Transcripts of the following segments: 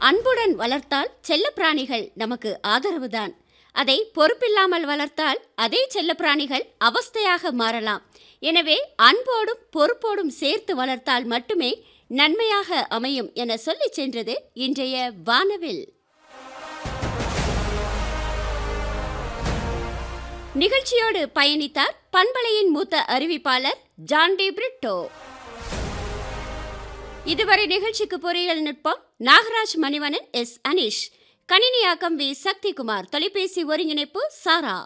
அன்புடன் வளர்த்தால் செல்லப்பிராணிகள் நமக்கு ஆதரவுதான் அதை பொறுப்பில்லாமல் வளர்த்தால் அதே செல்லப்பிராணிகள் அவஸ்தையாக மாறலாம் எனவே அன்போடும் பொறுப்போடும் சேர்த்து வளர்த்தால் மட்டுமே நன்மையாக அமையும் என சொல்லிச் சென்றது இன்றைய வானவில் நிகழ்ச்சியோடு பயணித்தார் பண்பலையின் மூத்த அறிவிப்பாளர் ஜான் டி பிரிட்டோ இதுவரை நிகழ்ச்சிக்கு பொறியியல் நுட்பம் நாகராஜ் மணிவனன் எஸ் அனிஷ் கணினியாக்கம் வி சக்திகுமார் தொலைபேசி ஒருங்கிணைப்பு சாரா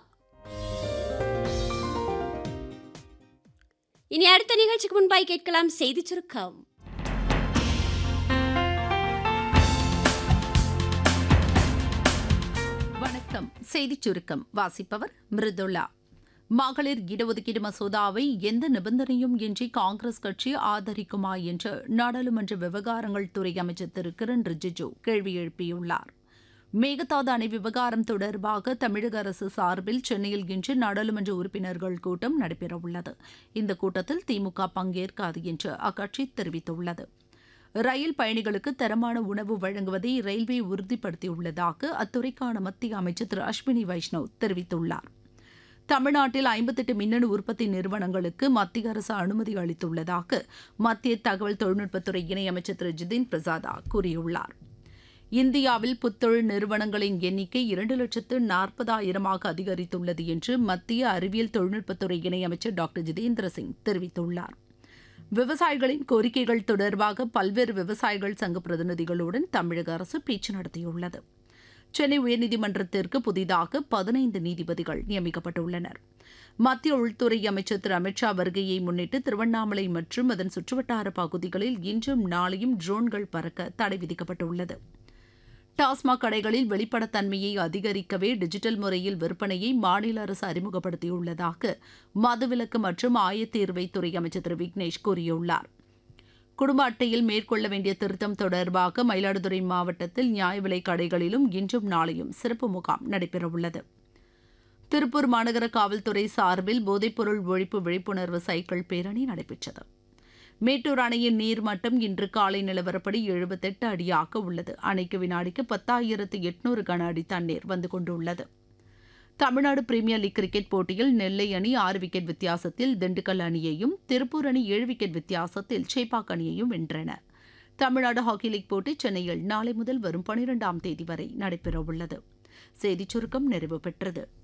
இனி அடுத்த நிகழ்ச்சிக்கு முன்பாய் கேட்கலாம் செய்தி சுருக்கம் வணக்கம் செய்திச் சுருக்கம் வாசிப்பவர் மிருதுளா மகளிர் இடஒதுக்கீடு மசோதாவை எந்த நிபந்தனையும் இன்றி காங்கிரஸ் கட்சி ஆதரிக்குமா என்று நாடாளுமன்ற விவகாரங்கள் துறை அமைச்சர் திரு கிரண் ரிஜிஜு கேள்வி எழுப்பியுள்ளார் மேகதாது அணை விவகாரம் தொடர்பாக தமிழக அரசு சார்பில் சென்னையில் இன்று நாடாளுமன்ற உறுப்பினர்கள் கூட்டம் நடைபெறவுள்ளது இந்த கூட்டத்தில் திமுக பங்கேற்காது என்று அக்கட்சி தெரிவித்துள்ளது ரயில் பயணிகளுக்கு தரமான உணவு வழங்குவதை ரயில்வே உறுதிப்படுத்தியுள்ளதாக அத்துறைக்கான மத்திய அமைச்சர் திரு அஸ்வினி வைஷ்ணவ் தெரிவித்துள்ளார் தமிழ்நாட்டில் ஐம்பத்தெட்டு மின்னணு உற்பத்தி நிறுவனங்களுக்கு மத்திய அரசு அனுமதி அளித்துள்ளதாக மத்திய தகவல் தொழில்நுட்பத்துறை இணையமைச்சர் திரு ஜிதின் பிரசாதா கூறியுள்ளார் இந்தியாவில் புத்தொழில் நிறுவனங்களின் எண்ணிக்கை இரண்டு லட்சத்து நாற்பதாயிரமாக அதிகரித்துள்ளது என்று மத்திய அறிவியல் தொழில்நுட்பத்துறை இணையமைச்சர் டாக்டர் ஜிதேந்திர சிங் தெரிவித்துள்ளார் விவசாயிகளின் கோரிக்கைகள் தொடர்பாக பல்வேறு விவசாயிகள் சங்க பிரதிநிதிகளுடன் தமிழக அரசு பேச்சு நடத்தியுள்ளது சென்னை உயர்நீதிமன்றத்திற்கு புதிதாக பதினைந்து நீதிபதிகள் நியமிக்கப்பட்டுள்ளனர் மத்திய உள்துறை அமைச்சர் திரு அமித்ஷா வருகையை முன்னிட்டு திருவண்ணாமலை மற்றும் அதன் சுற்றுவட்டார பகுதிகளில் இன்றும் நாளையும் ட்ரோன்கள் பறக்க தடை விதிக்கப்பட்டுள்ளது டாஸ்மாக் கடைகளில் வெளிப்படத்தன்மையை அதிகரிக்கவே டிஜிட்டல் முறையில் விற்பனையை மாநில அரசு அறிமுகப்படுத்தியுள்ளதாக மதுவிலக்கு மற்றும் ஆயத்தீர்வைத்துறை அமைச்சர் திரு விக்னேஷ் கூறியுள்ளார் குடும்ப அட்டையில் மேற்கொள்ள வேண்டிய திருத்தம் தொடர்பாக மயிலாடுதுறை மாவட்டத்தில் நியாய விலை கடைகளிலும் இன்றும் நாளையும் சிறப்பு முகாம் நடைபெறவுள்ளது திருப்பூர் மாநகர காவல்துறை சார்பில் போதைப்பொருள் ஒழிப்பு விழிப்புணர்வு சைக்கிள் பேரணி நடைபெற்றது மேட்டூர் அணையின் நீர்மட்டம் இன்று காலை நிலவரப்படி எழுபத்தெட்டு அடியாக உள்ளது அணைக்கு வினாடிக்கு பத்தாயிரத்து எட்நூறு கன அடி தண்ணீர் வந்து கொண்டுள்ளது தமிழ்நாடு பிரீமியர் லீக் கிரிக்கெட் போட்டியில் நெல்லை அணி ஆறு விக்கெட் வித்தியாசத்தில் திண்டுக்கல் அணியையும் திருப்பூர் அணி ஏழு விக்கெட் வித்தியாசத்தில் சேப்பாக் அணியையும் வென்றன தமிழ்நாடு ஹாக்கி லீக் போட்டி சென்னையில் நாளை முதல் வரும் பனிரெண்டாம் தேதி வரை நடைபெறவுள்ளது செய்திச் சுருக்கம் நிறைவு பெற்றது